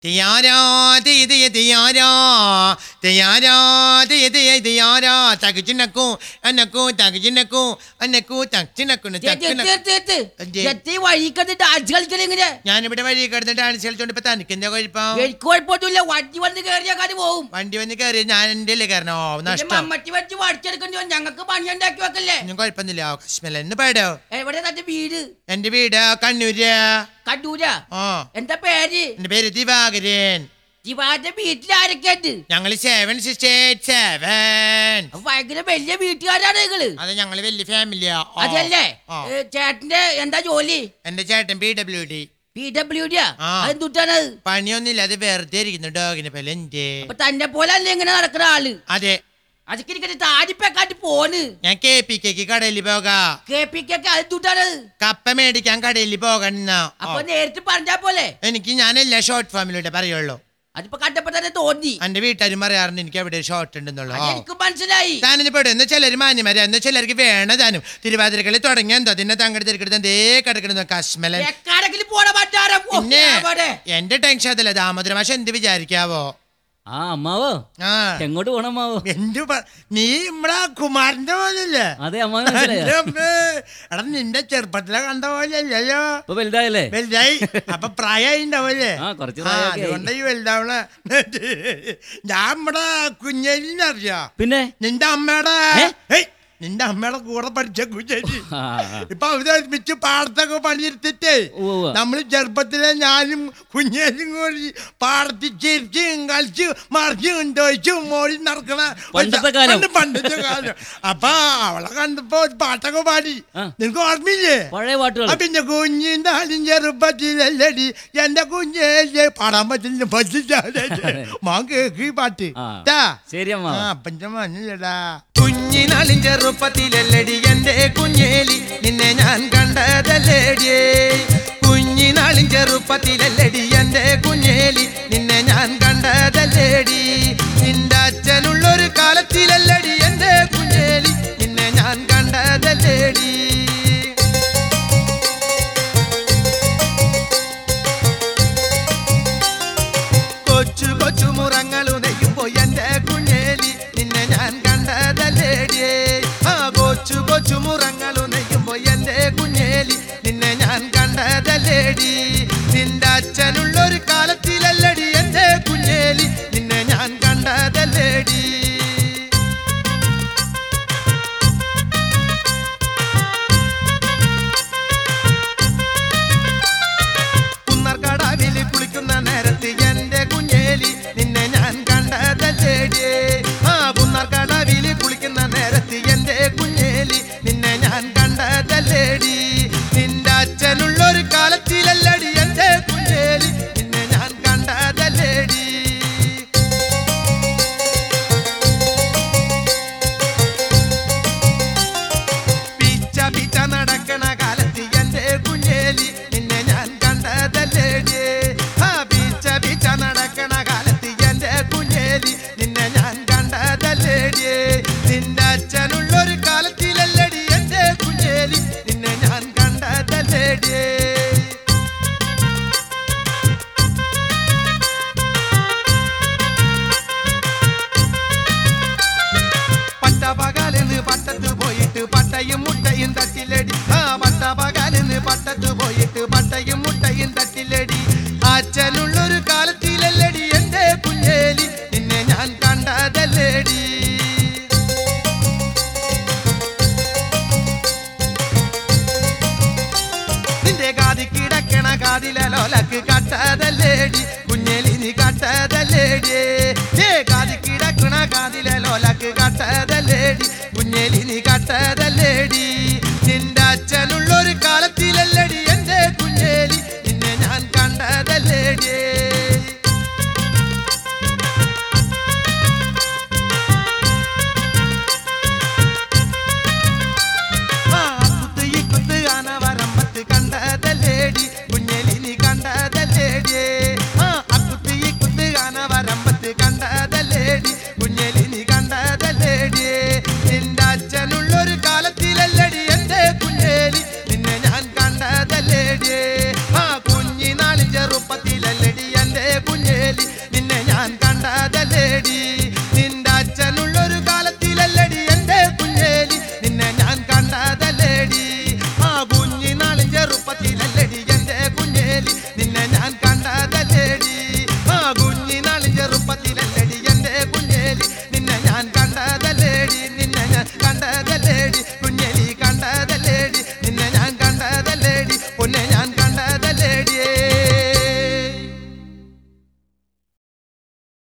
തിയാരാ തീയതി തിയാരാ തിയാരാ തീയതി തിയാരാ തകച്ചിനക്കൂ അന്നക്കൂ തകച്ചിനക്കൂ അന്നക്കൂ തച്ചിനക്കുന്നു എന്ത്? എത്തി വഴിക്കത്ത് ഡാൻസ് കളിക്കല് ഇങ്ങനെ ഞാനിവിടെ വഴി കിടന്ന് ഡാൻസ് കളിച്ചോണ്ട് ഇപ്പൊ തനിക്ക് എന്താ കുഴപ്പം എനിക്ക് കുഴപ്പമൊന്നുമില്ല വണ്ടി വന്ന് കയറിയാൽ കാര്യം പോകും വണ്ടി വന്ന് കയറി ഞാൻ എന്റെ അല്ലേ കയറണോ പിന്നെ നഷ്ടം മമ്മട്ടി വെച്ച് വടിച്ചെടുക്കേണ്ടി വരും ഞങ്ങൾക്ക് പണി ഉണ്ടാക്കി വെക്കല്ലേ ഒന്നും കുഴപ്പമൊന്നുമില്ല കശ്മല എന്ന് പാടോ എവിടെ തന്റെ വീട് എന്റെ വീട് കണ്ണൂര് കണ്ടൂര ആ എന്താ പേര് എന്റെ പേര് ദിവാകരൻ ശിവാന്റെ വീട്ടിൽ ആരൊക്കെ ഉണ്ട് ഞങ്ങള് സെവൻ സിസ്റ്റേറ്റ് സെവൻ അപ്പൊ ഭയങ്കര വലിയ വീട്ടുകാരാണ് നിങ്ങള് അത് ഞങ്ങള് വലിയ ഫാമിലിയാ ആ. അതല്ലേ ആ. ഏ, ചേട്ടന്റെ എന്താ ജോലി എന്റെ ചേട്ടൻ P W D P W ഡിയാ ആ. അതെന്തുട്ടാണ് പണിയൊന്നുമില്ല അത് വെറുതെ ഇരിക്കുന്നു ഡോഗിനെ പോലെ എന്റെ അപ്പൊ തന്നെ പോലെ അല്ലേ ഇങ്ങനെ നടക്കുന്ന ആള് അതെ അതൊക്കെ എനിക്ക് താടിപ്പെക്കാട്ട് പോണ് ഞാൻ കെ പി കെക്ക് കടയിൽ പോകാ കെ പി ഒക്കെ അതെന്തുട്ടാണ് കപ്പ മേടിക്കാൻ കടയിൽ പോകണ അപ്പൊ നേരിട്ട് പറഞ്ഞാ പോലെ എനിക്ക് ഞാനല്ല ഷോർട്ട് ഫോമിലൂടെ പറയുള്ളൂ അതിപ്പോ കണ്ടപ്പോ തന്നെ തോന്നി എന്റെ വീട്ടുകാരും പറയാറുണ്ട് എനിക്ക് അവിടെ ഷോർട്ട് ഉണ്ടെന്നുള്ളു അത് എനിക്ക് മനസ്സിലായി താനിന്ന് പെടും എന്ന് ചിലർ മാന്യമാരെ എന്ന് ചിലർക്ക് വേണ താനും തിരുവാതിരക്കളി തുടങ്ങിയ എന്തോ തിന്നെ തങ്കടി തിരക്കെടുത്ത് എന്തേ കിടക്കണെന്നോ കശ്മലൻ എക്കാടെങ്കിലും പോണ പറ്റാരം പിന്നെ എന്റെ ടെൻഷൻ അതല്ല ദാമോദര മാഷ എന്ത് വിചാരിക്കാവോ ആ അമ്മാവോ ആ എങ്ങോട്ട് പോണം അമ്മാവോ എന്തു പ- നീ നമ്മടെ കുമാരന്റെ പോലല്ലേ അതെ അമ്മാവൻ മനസ്സിലായോ എന്റെ അമ്മേ. എടാ നിന്റെ ചെറുപ്പത്തിലെ കണ്ട പോലെ അല്ലല്ലോ ഇപ്പൊ വലുതായല്ലേ വലുതായി അപ്പൊ പ്രായമായി ഉണ്ടാവല്ലേ ആ, കുറച്ച് ആ, പ്രായമൊക്കെ ആയി. അതുകൊണ്ട് ഈ വലുതാവണ ഞാൻ നമ്മടെ കുഞ്ഞേലിനെ അറിയാ പിന്നെ നിന്റെ അമ്മയുടെ ഏ? ഏയ്, നിന്റെ അമ്മയുടെ കൂടെ പഠിച്ച കുഞ്ഞേലി ആ, ആ. ഇപ്പൊ അവര് ഒരുമിച്ച് പാടത്തൊക്കെ പണിയെടുത്തിട്ടേ ഉവ്വ് ഉവ്വ്. നമ്മള് ചെറുപ്പത്തിലെ ഞാനും കുഞ്ഞേലും കൂടി പാടത്ത് ചിരിച്ചും കളിച്ചു മറിച്ചും ഉണ്ടോയിച്ചും മോളി നടക്കണ ഒരു പണ്ടത്തെ സ- കാലം. പണ്ട് പണ്ടത്തെ കാലം അപ്പൊ അവളെ കണ്ടപ്പോ ഒരു പാട്ടൊക്കെ പാടി ആ. നിനക്ക് ഓർമ്മയില്ലേ പഴയ പാട്ടുകൾ ആ പിന്നെ കുഞ്ഞിന്റെ ആലും ചെറുപ്പത്തിലല്ലടി എന്റെ കുഞ്ഞേ പാടാൻ പറ്റില്ല പറ്റില്ല മോൻ കേക്ക് ഈ പാട്ട് ആ. ട്ടാ. ശരി അമ്മാവ ആ, അപ്പന്റെ മനസ്സിലടാ കുഞ്ഞിനാളിൻ ചെറുപ്പത്തിലല്ലടി എന്റെ കുഞ്ഞേലി നിന്നെ ഞാൻ കണ്ടതല്ലേടിയേ കുഞ്ഞിനാളിൻ ചെറുപ്പത്തിലല്ലടി എന്റെ കുഞ്ഞേലി നിന്നെ ഞാൻ കണ്ടതല്ലേടി നിന്റെ അച്ഛനുള്ളൊരു കാലത്തിലല്ലടി എന്റെ കുഞ്ഞേലി നിന്നെ ഞാൻ കണ്ടതല്ലേടി കൊച്ചു കൊച്ചു മുറങ്ങളു നെയ്യുമ്പോ എന്റെ കുഞ്ഞേലി നിന്നെ ഞാൻ കണ്ടതല്ലേടിയേ ആ കൊച്ചു കൊച്ചു മുറങ്ങളു നെയ്യുമ്പോ എന്റെ കുഞ്ഞേലി നിന്നെ ഞാൻ കണ്ടതല്ലേടി നിന്റെ അച്ഛനുള്ളൊരു കാലത്തിലല്ലടി എന്റെ കുഞ്ഞേലി നിന്നെ ഞാൻ കണ്ടതല്ലേടി കുന്നർക്കടവില് കുളിക്കുന്ന നേരത്ത് എന്റെ കുഞ്ഞേലി നിന്നെ ഞാൻ കണ്ടതല്ലേടിയേ ആ കുന്നർക്കടവില് കുളിക്കുന്ന നേരത്ത് എന്റെ കുഞ്ഞേലി നിന്നെ ഞാൻ കണ്ടതല്ലേടി നിന്റെ അച്ഛനുള്ളൊരു കാലത്തിലല്ലടി എന്റെ കുഞ്ഞേലി നിന്നെ ഞാൻ കണ്ടതല്ലേടി പിച്ച പിച്ച നടക്കണ കാലത്ത് എന്റെ കുഞ്ഞേലി നിന്നെ ഞാൻ കണ്ടതല്ലേടിയേ ആ പിച്ച പിച്ച നടക്കണ കാലത്ത് എന്റെ കുഞ്ഞേലി നിന്നെ ഞാൻ കണ്ടതല്ലേടിയേ നിന്റെ അച്ഛനുള്ളൊരു കാലത്തിലല്ലടി എന്റെ കുഞ്ഞേലി നിന്നെ ഞാൻ കണ്ടതല്ലേടിയേ പട്ടപകലിന്ന് പട്ടത്ത് പോയിട്ട് പട്ടയും മുട്ടയും തട്ടിലടി ആ പട്ടപകലിന്ന് പട്ടത്ത് പോയിട്ട് പട്ടയും മുട്ടയും തട്ടിലടി അച്ഛനുള്ളൊരു കാലത്തിലല്ലടി എന്റെ കുഞ്ഞേലി നിന്നെ ഞാൻ കണ്ടതല്ലേടി നിന്റെ കാതി കിടക്കണ കാതിലോലക്ക് കട്ടതല്ലേടി കുഞ്ഞേലി നീ കട്ടതല്ലേടിയേ ഏ കാതി കിടക്കണ കാതിലോലക്ക് കട്ടതല്ലേടി കുഞ്ഞേലി നീ കട്ടതല്ലേടി നിന്റെ അച്ഛനുള്ളൊരു കാലത്തിലല്ലടി എന്റെ കുഞ്ഞേലി നിന്നെ ഞാൻ കണ്ടതല്ലേടിയേ ആ കുത്ത് ഈ കുത്ത് ആനവരമ്പത്ത് കണ്ടതല്ലേടി കുഞ്ഞേലി നീ കണ്ടതല്ലേടിയേ ആ അക്കുത്ത് ഈ കുത്ത് ആനവരമ്പത്ത് കണ്ടതല്ലേടി കുഞ്ഞേലി നീ കണ്ടതല്ലേടിയേ നിന്റെ അച്ഛനുള്ളൊരു കാല